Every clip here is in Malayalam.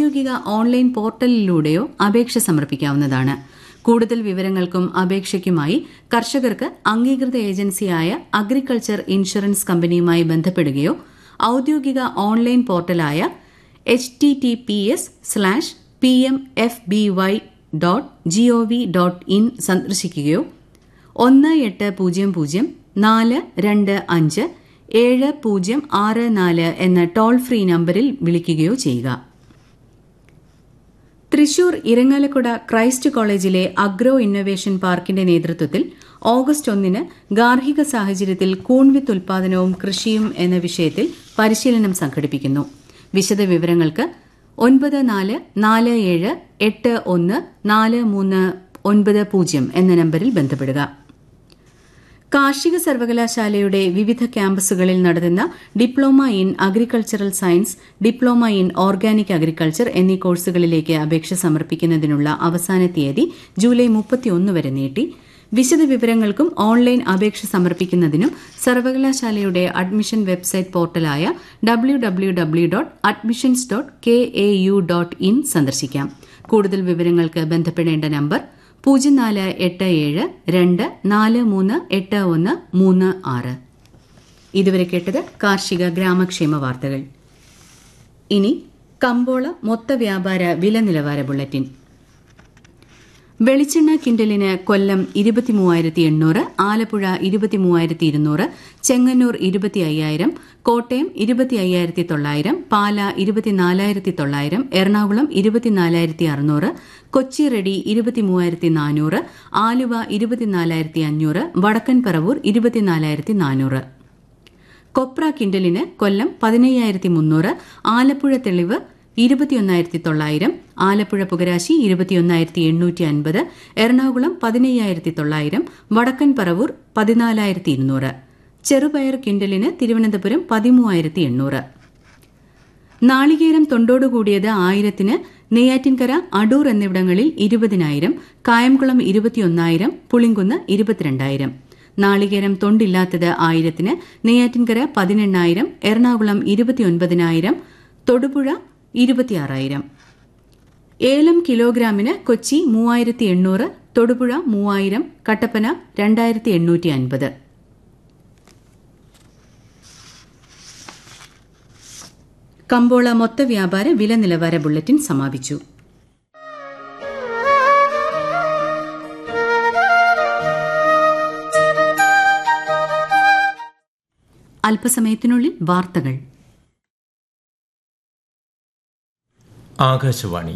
ഔദ്യോഗിക ഓൺലൈൻ പോർട്ടലിലൂടെയോ അപേക്ഷ സമർപ്പിക്കാവുന്നതാണ് കൂടുതൽ വിവരങ്ങൾക്കും അപേക്ഷയ്ക്കുമായി കർഷകർക്ക് അംഗീകൃത ഏജൻസിയായ അഗ്രികൾച്ചർ ഇൻഷുറൻസ് കമ്പനിയുമായി ബന്ധപ്പെടുകയോ ഔദ്യോഗിക ഓൺലൈൻ പോർട്ടലായ H T T P S slash P M F B Y dot G O V dot in സന്ദർശിക്കുകയോ ഒന്ന് എട്ട് പൂജ്യം പൂജ്യം നാല് രണ്ട് അഞ്ച് ഏഴ് പൂജ്യം ആറ് നാല് എന്ന ടോൾ ഫ്രീ നമ്പറിൽ വിളിക്കുകയോ ചെയ്യുക തൃശൂർ ഇരങ്ങാലക്കുട ക്രൈസ്റ്റ് കോളേജിലെ അഗ്രോ ഇന്നൊവേഷൻ പാർക്കിന്റെ നേതൃത്വത്തിൽ ഓഗസ്റ്റ് ഒന്നിന് ഗാർഹിക സാഹചര്യത്തിൽ കൂൺവിത്ത് ഉൽപാദനവും കൃഷിയും എന്ന വിഷയത്തിൽ പരിശീലനം സംഘടിപ്പിക്കുന്നു വിശദവിവരങ്ങൾക്ക് ഒൻപത് നാല് നാല് ഏഴ് എട്ട് ഒന്ന് നാല് മൂന്ന് ഒൻപത് പൂജ്യം എന്ന നമ്പറിൽ ബന്ധപ്പെടുക കാർഷിക സർവകലാശാലയുടെ വിവിധ ക്യാമ്പസുകളിൽ നടത്തുന്ന diploma in agricultural science diploma in organic agriculture എന്നീ കോഴ്സുകളിലേക്ക് അപേക്ഷ സമർപ്പിക്കുന്നതിനുള്ള അവസാന തീയതി ജൂലൈ മുപ്പത്തിയൊന്ന് വരെ നീട്ടി വിശദവിവരങ്ങൾക്കും ഓൺലൈൻ അപേക്ഷ സമർപ്പിക്കുന്നതിനും സർവകലാശാലയുടെ അഡ്മിഷൻ വെബ്സൈറ്റ് പോർട്ടലായ W W W dot admissions dot K A U dot in സന്ദർശിക്കാം കൂടുതൽ വിവരങ്ങൾക്ക് ബന്ധപ്പെടേണ്ട നമ്പർ പൂജ്യം നാല് എട്ട് ഏഴ് രണ്ട് നാല് മൂന്ന് എട്ട് ഒന്ന് മൂന്ന് ആറ് ഇതുവരെ കേട്ടത് കാർഷിക ഗ്രാമക്ഷേമ വാർത്തകൾ ഇനി കമ്പോള മൊത്ത വ്യാപാര വില നിലവാര ബുള്ളറ്റിൻ വെളിച്ചെണ്ണ കിൻഡലിന് കൊല്ലം ഇരുപത്തിമൂവായിരത്തി എണ്ണൂറ് ആലപ്പുഴ ഇരുപത്തിമൂവായിരത്തി ഇരുന്നൂറ് ചെങ്ങന്നൂർ ഇരുപത്തി അയ്യായിരം കോട്ടയം ഇരുപത്തി അയ്യായിരത്തി തൊള്ളായിരം പാല ഇരുപത്തിനാലായിരത്തി തൊള്ളായിരം എറണാകുളം ഇരുപത്തിനാലായിരത്തി അറുന്നൂറ് കൊച്ചി റെഡി ഇരുപത്തിമൂവായിരത്തി നാനൂറ് ആലുവ ഇരുപത്തിനാലായിരത്തി അഞ്ഞൂറ് വടക്കൻ പറവൂർ ഇരുപത്തിനാലായിരത്തി നാനൂറ് കൊപ്ര കിൻഡലിന് കൊല്ലം പതിനയ്യായിരത്തി മുന്നൂറ് ആലപ്പുഴ തെളിവ് ഇരുപത്തിയൊന്നായിരത്തി തൊള്ളായിരം ആലപ്പുഴ പുകരാശി ഇരുപത്തിയൊന്നായിരത്തി എണ്ണൂറ്റി അൻപത് എറണാകുളം പതിനയ്യായിരത്തി തൊള്ളായിരം വടക്കൻ പറവൂർ പതിനാലായിരത്തി ഇരുന്നൂറ് ചെറുപയർ കിൻഡലിന് തിരുവനന്തപുരം പതിമൂവായിരത്തി എണ്ണൂറ് നാളികേരം തൊണ്ടോടുകൂടിയത് ആയിരത്തിന് നെയ്യാറ്റിൻകര അടൂർ എന്നിവിടങ്ങളിൽ ഇരുപതിനായിരം കായംകുളം ഇരുപത്തിയൊന്നായിരം പുളിങ്കുന്ന് ഇരുപത്തിരണ്ടായിരം നാളികേരം തൊണ്ടില്ലാത്തത് ആയിരത്തിന് നെയ്യാറ്റിൻകര പതിനെണ്ണായിരം എറണാകുളം ഇരുപത്തിയൊൻപതിനായിരം തൊടുപുഴ ഇരുപത്തിയാറായിരം ഏലം കിലോഗ്രാമിന് കൊച്ചി മൂവായിരത്തി എണ്ണൂറ് തൊടുപുഴ മൂവായിരം കട്ടപ്പന രണ്ടായിരത്തി എണ്ണൂറ്റി അൻപത് കമ്പോള മൊത്ത വ്യാപാര വില നിലവാര ബുള്ളറ്റിൻ സമാപിച്ചു അല്പസമയത്തിനുള്ളിൽ വാർത്തകൾ ആകാശവാണി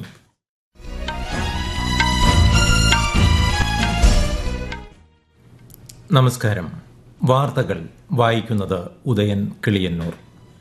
നമസ്കാരം വാർത്തകൾ വായിക്കുന്നത് ഉദയൻ കിളിയന്നൂർ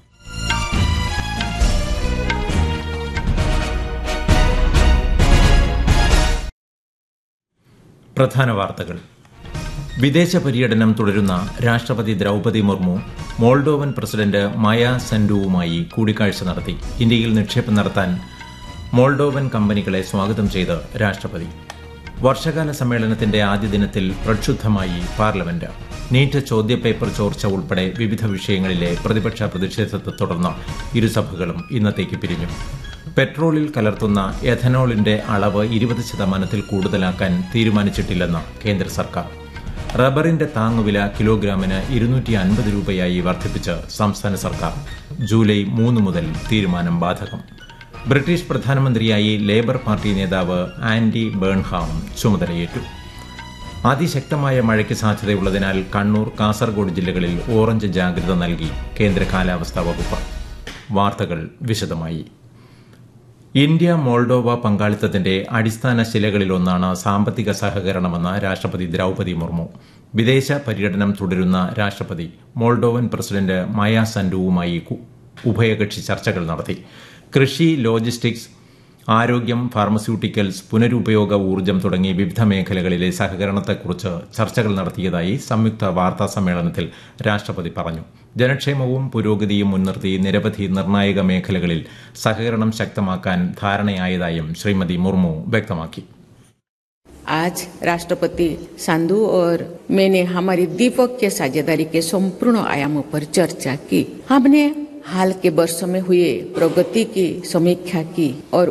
പ്രധാന വാർത്തകൾ വിദേശ പര്യടനം തുടരുന്ന രാഷ്ട്രപതി Draupadi Murmu Moldovan president Maia സൻഡുവുമായി കൂടിക്കാഴ്ച നടത്തി ഇന്ത്യയിൽ നിക്ഷേപം നടത്താൻ മോൾഡോവൻ കമ്പനികളെ സ്വാഗതം ചെയ്ത് രാഷ്ട്രപതി വർഷകാല സമ്മേളനത്തിന്റെ ആദ്യ ദിനത്തിൽ പ്രക്ഷുബ്ധമായി പാർലമെന്റ് നീറ്റ് ചോദ്യപേപ്പർ ചോർച്ച ഉൾപ്പെടെ വിവിധ വിഷയങ്ങളിലെ പ്രതിപക്ഷ പ്രതിഷേധത്തെ തുടർന്ന് ഇരുസഭകളും ഇന്നത്തേക്ക് പിരിഞ്ഞു പെട്രോളിൽ കലർത്തുന്ന എഥനോളിന്റെ അളവ് ഇരുപത് ശതമാനത്തിൽ കൂടുതലാക്കാൻ തീരുമാനിച്ചിട്ടില്ലെന്ന് കേന്ദ്ര സർക്കാർ റബ്ബറിന്റെ താങ്ങുവില കിലോഗ്രാമിന് ഇരുന്നൂറ്റി അൻപത് രൂപയായി വർദ്ധിപ്പിച്ച് സംസ്ഥാന സർക്കാർ ജൂലൈ മൂന്ന് മുതൽ തീരുമാനം ബാധകം ബ്രിട്ടീഷ് പ്രധാനമന്ത്രിയായി ലേബർ പാർട്ടി നേതാവ് ആൻഡി ബേൺഹാം ചുമതലയേറ്റു അതിശക്തമായ മഴയ്ക്ക് സാധ്യതയുള്ളതിനാൽ കണ്ണൂർ കാസർഗോഡ് ജില്ലകളിൽ ഓറഞ്ച് ജാഗ്രത നൽകി കേന്ദ്ര കാലാവസ്ഥാ വകുപ്പ് വാർത്തകൾ വിശദമായി ഇന്ത്യ മോൾഡോവ പങ്കാളിത്തത്തിന്റെ അടിസ്ഥാന ശിലകളിലൊന്നാണ് സാമ്പത്തിക സഹകരണമെന്ന് രാഷ്ട്രപതി ദ്രൌപതി മുർമു വിദേശ പര്യടനം തുടരുന്ന രാഷ്ട്രപതി മോൾഡോവൻ പ്രസിഡന്റ് മായ സൻഡുവുമായി ഉഭയകക്ഷി ചർച്ചകൾ നടത്തി കൃഷി ലോജിസ്റ്റിക്സ് ആരോഗ്യം ഫാർമസ്യൂട്ടിക്കൽസ് പുനരുപയോഗ ഊർജ്ജം തുടങ്ങി വിവിധ മേഖലകളിലെ സഹകരണത്തെക്കുറിച്ച് ചർച്ചകൾ നടത്തിയതായി സംയുക്ത വാർത്താ സമ്മേളനത്തിൽ രാഷ്ട്രപതി പറഞ്ഞു ജനക്ഷേമവും പുരോഗതിയും മുൻനിർത്തി നിരവധി നിർണായക മേഖലകളിൽ സഹകരണം ശക്തമാക്കാൻ ധാരണയായതായും ശ്രീമതി മുർമു വ്യക്തമാക്കി आज राष्ट्रपति सांधु और मैंने हमारी द्विपक्षीय साझेदारी के संपूर्ण आयामों पर चर्चा की हमने हाल के वर्षों में हुए प्रगति की समीक्षा की और